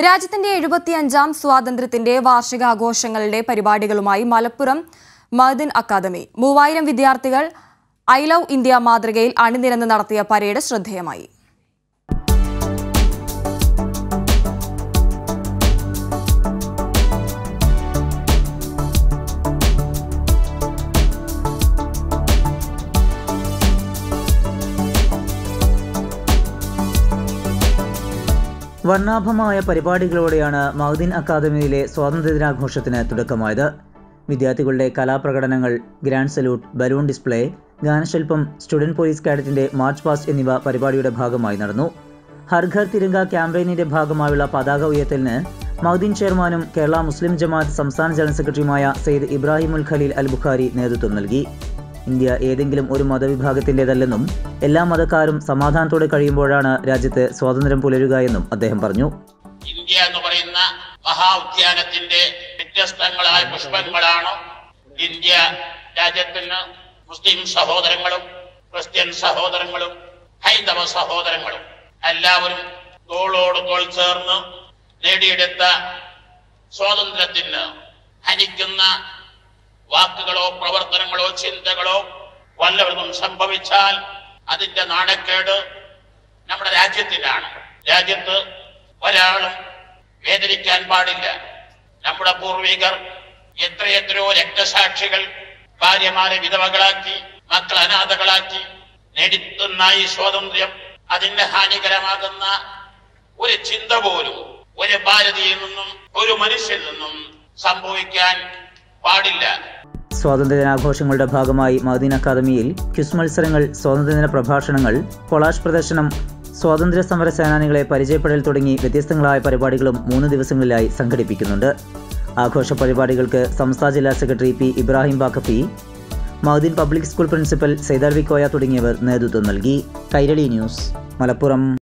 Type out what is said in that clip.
രാജ്യത്തിന്റെ എഴുപത്തിയഞ്ചാം സ്വാതന്ത്ര്യത്തിന്റെ വാർഷികാഘോഷങ്ങളുടെ പരിപാടികളുമായി മലപ്പുറം മഹദിൻ അക്കാദമി മൂവായിരം വിദ്യാർത്ഥികൾ ഐ ലവ് ഇന്ത്യ മാതൃകയിൽ അണിനിരന്ന് നടത്തിയ പരേഡ് ശ്രദ്ധേയമായി വർണ്ണാഭമായ പരിപാടികളോടെയാണ് മൗദിൻ അക്കാദമിയിലെ സ്വാതന്ത്ര്യദിനാഘോഷത്തിന് തുടക്കമായത് വിദ്യാർത്ഥികളുടെ കലാപ്രകടനങ്ങൾ ഗ്രാൻഡ് സല്യൂട്ട് ബലൂൺ ഡിസ്പ്ലേ ഗാനശില്പം സ്റ്റുഡന്റ് പോലീസ് കാഡറ്റിന്റെ മാർച്ച് പാസ്റ്റ് എന്നിവ പരിപാടിയുടെ ഭാഗമായി നടന്നു ഹർ ഘർ തിരങ്ക ക്യാമ്പയിനിന്റെ ഭാഗമായുള്ള പതാക ഉയർത്തലിന് മൗദിൻ ചെയർമാനും കേരള മുസ്ലിം ജമാഅത്ത് സംസ്ഥാന ജനറൽ സെക്രട്ടറിയുമായ സെയ്ദ് ഇബ്രാഹിമുൽ ഖലീൽ അൽ ബുഖാരി നേതൃത്വം നൽകി ഇന്ത്യ ഏതെങ്കിലും ഒരു മതവിഭാഗത്തിൻ്റെതല്ലെന്നും എല്ലാ മതക്കാരും സമാധാനത്തോടെ കഴിയുമ്പോഴാണ് രാജ്യത്ത് സ്വാതന്ത്ര്യം പുലരുക എന്നും അദ്ദേഹം പറഞ്ഞു ഇന്ത്യ എന്ന് പറയുന്ന മഹാ ഉദ്യാനത്തിന്റെ വ്യത്യസ്തങ്ങളായ പുഷ്പങ്ങളാണ് ഇന്ത്യ രാജ്യത്തിന് മുസ്ലിം സഹോദരങ്ങളും ക്രിസ്ത്യൻ സഹോദരങ്ങളും ഹൈന്ദവ സഹോദരങ്ങളും എല്ലാവരും തോളോട് തോൾ ചേർന്ന് നേടിയെടുത്ത സ്വാതന്ത്ര്യത്തിന് ഹനിക്കുന്ന വാക്കുകളോ പ്രവർത്തനങ്ങളോ ചിന്തകളോ വല്ലവരും സംഭവിച്ചാൽ അതിന്റെ നാണക്കേട് നമ്മുടെ രാജ്യത്തിനാണ് രാജ്യത്ത് ഒരാളും വേദനിക്കാൻ പാടില്ല നമ്മുടെ പൂർവികർ എത്രയെത്രയോ രക്തസാക്ഷികൾ ഭാര്യമാരെ വിധവകളാക്കി മക്കൾ അനാഥകളാക്കി നേടിത്തുന്ന ഈ സ്വാതന്ത്ര്യം അതിന് ഹാനികരമാകുന്ന ഒരു ചിന്ത പോലും ഒരു ഭാരതീയിൽ നിന്നും ഒരു മനുഷ്യൽ നിന്നും സംഭവിക്കാൻ പാടില്ല സ്വാതന്ത്ര്യദിനാഘോഷങ്ങളുടെ ഭാഗമായി മദീൻ അക്കാദമിയിൽ ക്വിസ് മത്സരങ്ങൾ സ്വാതന്ത്ര്യദിന പ്രഭാഷണങ്ങൾ കൊളാഷ് പ്രദർശനം സ്വാതന്ത്ര്യ സമര സേനാനികളെ പരിചയപ്പെടൽ തുടങ്ങി വ്യത്യസ്തങ്ങളായ പരിപാടികളും മൂന്ന് ദിവസങ്ങളിലായി സംഘടിപ്പിക്കുന്നുണ്ട് ആഘോഷ പരിപാടികൾക്ക് സംസ്ഥാന ജില്ലാ സെക്രട്ടറി പി ഇബ്രാഹിം ബാക്കഫി മഹദീൻ public school principal Saidar V Koya തുടങ്ങിയവർ നേതൃത്വം നൽകി കൈരളി ന്യൂസ് മലപ്പുറം